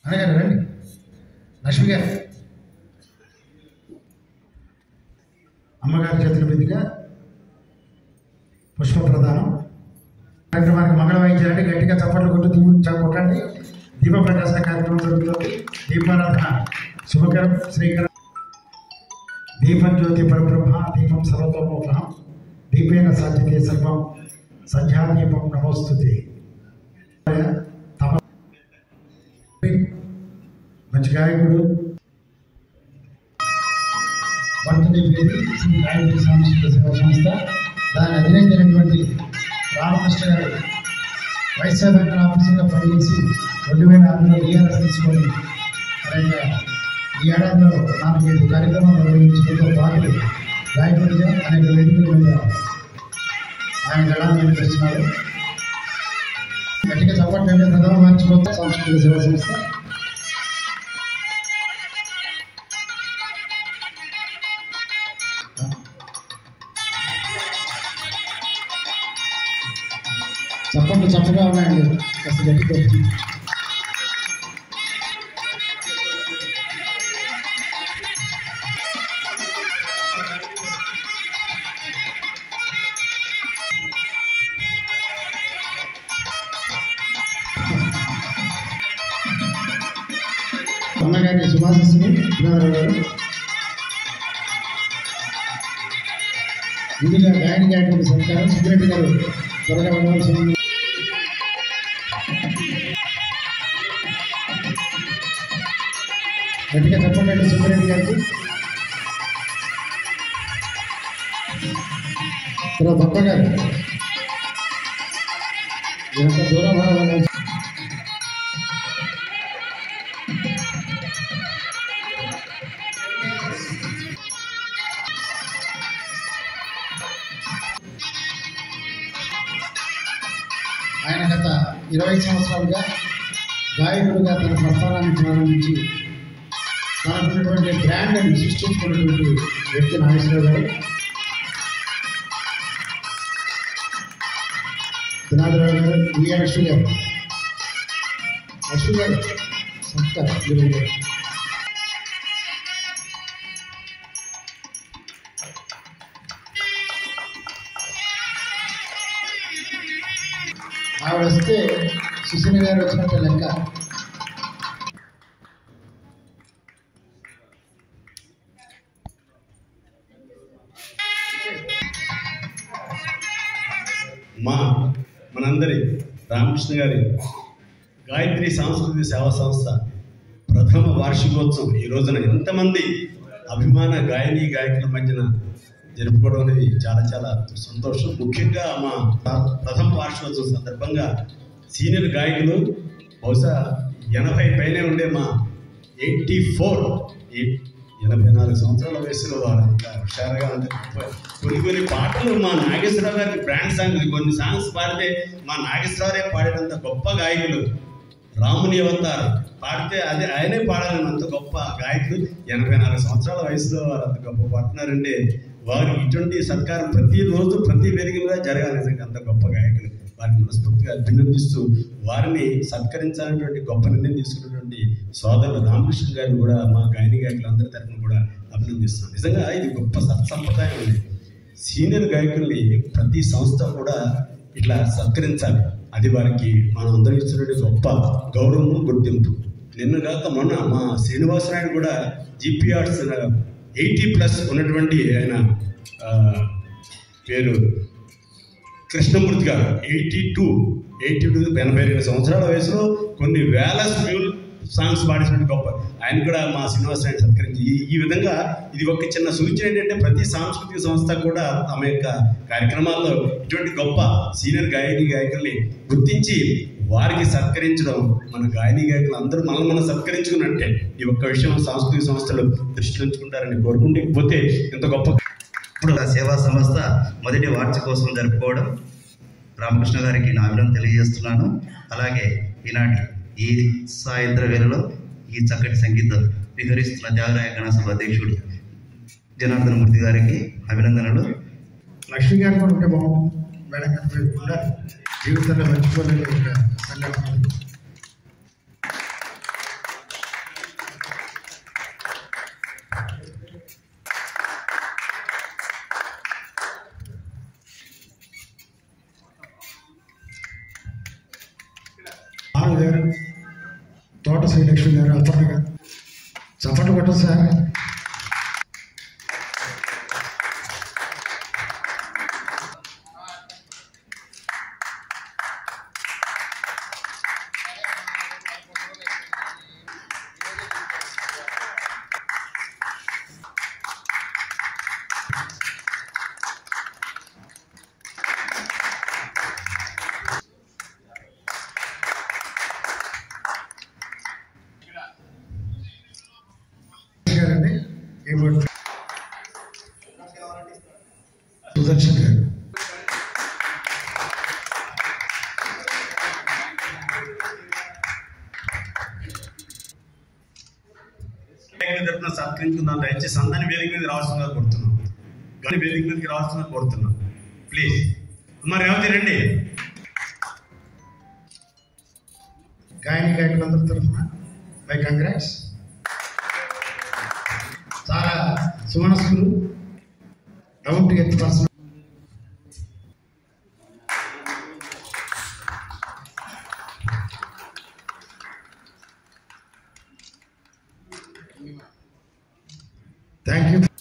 అనగారు రండి లక్ష్మి గారు అమ్మగారి చేతుల మీదుగా పుష్ప ప్రదానం కార్యక్రమానికి మంగళ వాయించాలంటే గట్టిగా చప్పట్లు కొట్టు దీపం చ- కొట్టండి దీప ప్రకాశన కార్యక్రమం జరుగుతుంది దీపారాధన శుభకరం శ్రీకరం దీపం జ్యోతి పరబ్రహ్మ దీపం సర్వతోమోగ్రహం దీపేన సాధ్యతే సర్వం సంధ్యాదీపం నమోస్తుతే తప మంచి గాయకుడు బర్త్డే పేరు శ్రీ గాయత్రి సాంస్కృతిక సేవా సంస్థ దాని అధినేతైనటువంటి రామకృష్ణ గారు వైస్ చైర్మన్ ఆఫీసర్గా పనిచేసి రెండు వేల ఆరులో టీఆర్ఎస్ తీసుకొని అలాగే ఈ ఏడాదిలో నాలుగైదు కార్యక్రమాలు నిర్వహించడంతో పాటు గాయకుడిగా అనేక వేదికల మీద ఆయన గళాన్ని వినిపిస్తున్నారు గట్టిగా చప్పట్లంటే ప్రథమ మార్చిపోతే సాంస్కృతిక సేవా సంస్థ చప్పట్లు చప్పగా ఉన్నాయండి కాస్త గట్టి కొట్టి అన్నగారి శుభాశిస్సులు వినారావు గారు ముందుగా గాయని గాయకుడి సత్కారం సుబ్రెడ్డి గారు త్వరగా ఉండవలసిన గట్టిగా చెప్పండి సుబ్రెడ్డి గారికి తర్వాత దత్త గారు ఎంత దూరం రావాలని ఆయన గత ఇరవై సంవత్సరాలుగా గాయకుడిగా తన ప్రస్థానాన్ని ప్రారంభించి తనకున్నటువంటి బ్రాండ్ని సృష్టించుకున్నటువంటి వ్యక్తి నాగేశ్వరరావు గారు దినాదిరావు గారు విఆర్ లక్ష్మి గారు లక్ష్మి గారు సంస్కారం గురువు గారు ఆవిడ వస్తే సుశీల గారు వచ్చినట్టు లెక్క మా మనందరి రామకృష్ణ గారి గాయత్రి సాంస్కృతిక సేవా సంస్థ ప్రథమ వార్షికోత్సవం ఈ రోజున ఎంతమంది అభిమాన గాయని గాయకుల మధ్యన జరుపుకోవడం అనేది చాలా చాలా సంతోషం ముఖ్యంగా మా ప్రథమ వార్షికోత్సవం సందర్భంగా సీనియర్ గాయకులు బహుశా ఎనభై పైనే ఉండే మా ఎయిటీ ఫోర్ ఎనభై నాలుగు సంవత్సరాల వయసులో వారంతా హుషారుగా ఉంటారు కొన్ని కొన్ని పాటలు మా నాగేశ్వరరావు గారికి బ్రాండ్ సాంగ్ కొన్ని సాంగ్స్ పాడితే మా నాగేశ్వరరావే పాడినంత గొప్ప గాయకులు రాముని అవతారు పాడితే అదే ఆయనే పాడాలని అంత గొప్ప గాయకులు ఎనభై నాలుగు సంవత్సరాల వయసులో వారు అంత గొప్ప పాడుతున్నారంటే వారు ఇటువంటి సత్కారం ప్రతిరోజు ప్రతి వేదిక మీద జరగాలి నిజంగా అంత గొప్ప గాయకులు వారిని మనస్ఫూర్తిగా అభినందిస్తూ వారిని సత్కరించాలనేటువంటి గొప్ప నిర్ణయం తీసుకున్నటువంటి సోదరులు రామకృష్ణ గారిని కూడా మా గాయని గాయకులందరి తరఫున కూడా అభినందిస్తున్నాం నిజంగా ఇది గొప్ప సత్సంప్రదాయం ఉంది సీనియర్ గాయకుల్ని ప్రతి సంస్థ కూడా ఇట్లా సత్కరించాలి అది వారికి మనం అందరం ఇస్తున్నటువంటి గొప్ప గౌరవం గుర్తింపు నిన్న కాక మొన్న మా శ్రీనివాసరాయుడు కూడా జిపిఆర్స్ ఎయిటీ ప్లస్ ఉన్నటువంటి ఆయన ఆ, పేరు కృష్ణమూర్తి గారు ఎయిటీ టూ ఎయిటీ టూ ఎనభై రెండు సంవత్సరాల వయసులో కొన్ని వేల స్మ్యూల్ సాంగ్స్ పాడేసినట్టు గొప్ప ఆయన కూడా మా శ్రీనివాసరాయణ సత్కరించి ఈ ఈ విధంగా ఇది ఒక చిన్న సూచన ఏంటంటే ప్రతి సాంస్కృతిక సంస్థ కూడా తమ యొక్క కార్యక్రమాల్లో ఇటువంటి గొప్ప సీనియర్ గాయని గాయకుల్ని గుర్తించి వారికి సత్కరించడం మన గాయని గాయకులు అందరూ మనల్ని మనం సత్కరించుకున్నట్టే ఈ ఒక్క విషయం సాంస్కృతిక సంస్థలు దృష్టిలో ఉంచుకుంటారని కోరుకుంటే పోతే ఇంత గొప్ప ఇప్పుడు ఆ సేవా సంస్థ మొదటి వార్షికోత్సవం జరుపుకోవడం రామకృష్ణ గారికి నా అభినందన తెలియజేస్తున్నాను అలాగే ఈనాటి ఈ సాయంత్ర వేళలో ఈ చక్కటి సంగీతం విహరిస్తున్న త్యాగరాయ గణసభ అధ్యక్షుడు జనార్దన మూర్తి గారికి అభినందనలు లక్ష్మి గారు కూడా ఉంటే బాగుంటుంది మేడం గారు ఉండాలి జీవితంలో మర్చిపోలేని ఒక సంఘటన అది. తోట శ్రీలక్ష్మి గారు అపర్ణ గారు చప్పట్లు కొట్టదు సార్ గారండి కీబోర్డ్ సుదర్శన్ గారు నాయకుల తరపున సత్కరించుకుందాం దయచేసి అందరిని వేదిక మీద రావాల్సిందిగా కోరుతున్నాం గని వేదిక మీదకి రావాల్సిందిగా కోరుతున్నాం ప్లీజ్ అమ్మ రేవతి రండి గాయని గాయకులందరి తరఫున మై కంగ్రాట్స్ చాలా సుమనస్కులు down to earth person thank you